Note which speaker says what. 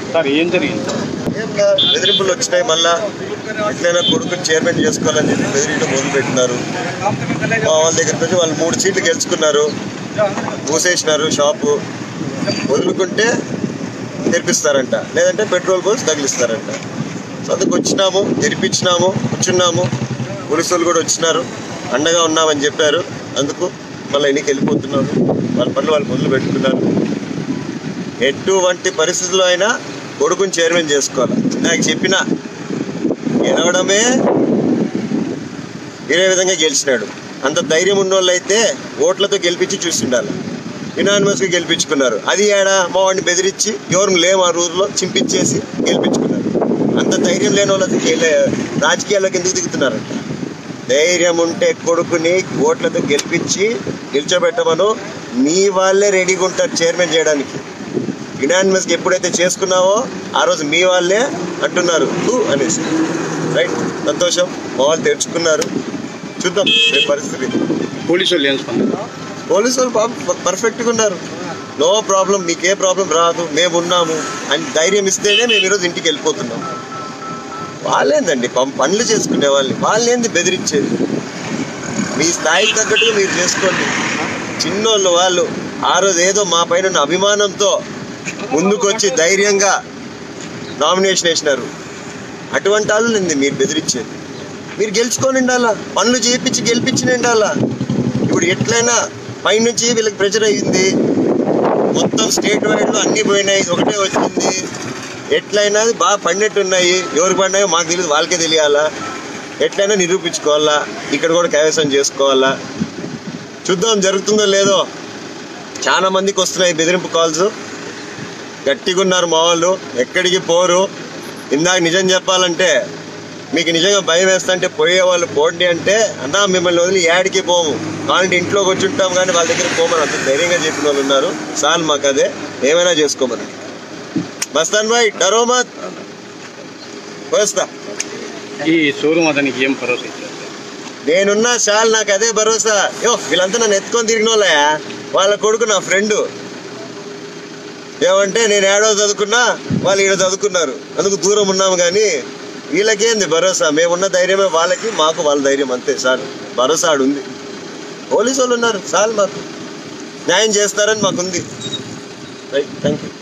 Speaker 1: Sir ఏం జరిగింది
Speaker 2: ఏం లా, బెదిరింపులు వచ్చినాయి మళ్ళా ఎట్లయినా కొడుకుని చైర్మన్ చేసుకోవాలని చెప్పి బెదిరించడం మొదలు పెట్టినారు మా వాళ్ళ దగ్గరికి వచ్చి వాళ్ళు మూడు సీట్లు గెలుచుకున్నారు మూసేసినారు షాపు వదులుకుంటే తెరిపిస్తారంట లేదంటే పెట్రోల్ పోసి తగిలిస్తారంట సో అందుకు వచ్చినాము తెరిపించినాము కూర్చున్నాము పోలీసు వాళ్ళు కూడా వచ్చినారు అండగా ఉన్నామని చెప్పారు అందుకు మళ్ళీ ఎన్నికి వెళ్ళిపోతున్నాము వాళ్ళ పనులు వాళ్ళు మొదలు పెట్టుకున్నారు ఎటువంటి పరిస్థితుల్లో అయినా కొడుకుని చైర్మన్ చేసుకోవాలి నాకు చెప్పిన గెలవడమే వేరే విధంగా గెలిచినాడు అంత ధైర్యం ఉన్నోళ్ళు అయితే ఓట్లతో గెలిపించి చూసిండాలి యునానిమస్గా గెలిపించుకున్నారు అది ఏడా మా వాడిని బెదిరించి ఎవరు లేము ఆ రోజులో చింపించేసి గెలిపించుకున్నారు అంత ధైర్యం లేని వాళ్ళకి గెల- రాజకీయాల్లోకి ఎందుకు దిగుతున్నారంట ధైర్యం ఉంటే కొడుకుని ఓట్లతో గెలిపించి గెలిచోబెట్టమను మీ వాళ్ళే రెడీగా ఉంటారు చైర్మన్ చేయడానికి యునానిమస్కి ఎప్పుడైతే చేసుకున్నావో ఆ రోజు మీ వాళ్ళే అంటున్నారు "హూ" అనేసి రైట్ సంతోషం మా వాళ్ళు తెరుచుకున్నారు చూద్దాం రేపు పరిస్థితి
Speaker 1: పోలీసు వాళ్ళు ఏం స్పందన
Speaker 2: పోలీసు వాళ్ళు పాపం పర్ఫెక్ట్గా ఉన్నారు నో ప్రాబ్లం మీకు ఏ ప్రాబ్లం రాదు మేము ఉన్నాము అని ధైర్యం ఇస్తేనే మేము ఈరోజు ఇంటికి వెళ్ళిపోతున్నాం వాళ్ళేందండి పం- పనులు చేసుకునే వాళ్ళని వాళ్ళేంది బెదిరించేది మీ స్థాయికి తగ్గట్టుగా మీరు చేసుకోండి చిన్నోళ్ళు వాళ్ళు ఆ రోజు ఏదో మా పైన ఉన్న అభిమానంతో ముందుకొచ్చి ధైర్యంగా నామినేషన్ వేసినారు అటువంటి వాళ్ళు ఏంది మీరు బెదిరించేది మీరు గెలుచుకొని ఉండాలా పనులు చేయించి గెలిపించి ఉండాలా ఇప్పుడు ఎట్లయినా పైనుంచి వీళ్ళకి ప్రెషర్ అయ్యింది మొత్తం స్టేట్ వైడ్ లో అన్ని పోయినాయి ఇది ఒకటే వచ్చింది ఎట్లయినా అది బాగా పడినట్టు ఉన్నాయి ఎవరు పడినాయో మాకు తెలియదు వాళ్ళకే తెలియాలా ఎట్లయినా నిరూపించుకోవాలా ఇక్కడ కూడా కైవసం చేసుకోవాలా చూద్దాం జరుగుతుందో లేదో చాలా మందికి వస్తున్నాయి బెదిరింపు కాల్స్ గట్టిగా ఉన్నారు మా వాళ్ళు ఎక్కడికి పోరు ఇందాక నిజం చెప్పాలంటే మీకు నిజంగా భయం వేస్తుంటే పోయే వాళ్ళు పోండి అంటే అన్నా మిమ్మల్ని వదిలి యాడికి పోము కావాలంటే ఇంట్లోకి వచ్చి ఉంటాం కానీ వాళ్ళ దగ్గర పోమని అంత ధైర్యంగా చెప్పిన వాళ్ళు ఉన్నారు చాలు మాకు అదే ఏమైనా చేసుకోమని మస్తాన్ భాయ్ డరో మత్ వస్తా
Speaker 1: ఈ షోరూమ్ అతనికి ఏం భరోసా ఇచ్చారు సార్?
Speaker 2: నేనున్నా చాలు నాకు అదే భరోసా యో వీళ్ళంతా నన్ను ఎత్తుకొని తిరిగిన వాళ్ళయా వాళ్ళ కొడుకు నా ఫ్రెండ్ ఏమంటే నేను ఏడో చదువుకున్నా వాళ్ళు ఈడ చదువుకున్నారు అందుకు దూరం ఉన్నాము కానీ వీళ్ళకేంది భరోసా మేమున్న ధైర్యమే వాళ్ళకి మాకు వాళ్ళ ధైర్యం అంతే సార్ భరోసా ఆడు ఉంది పోలీసు వాళ్ళు ఉన్నారు చాలు మాకు న్యాయం చేస్తారని మాకుంది రైట్ థ్యాంక్ యూ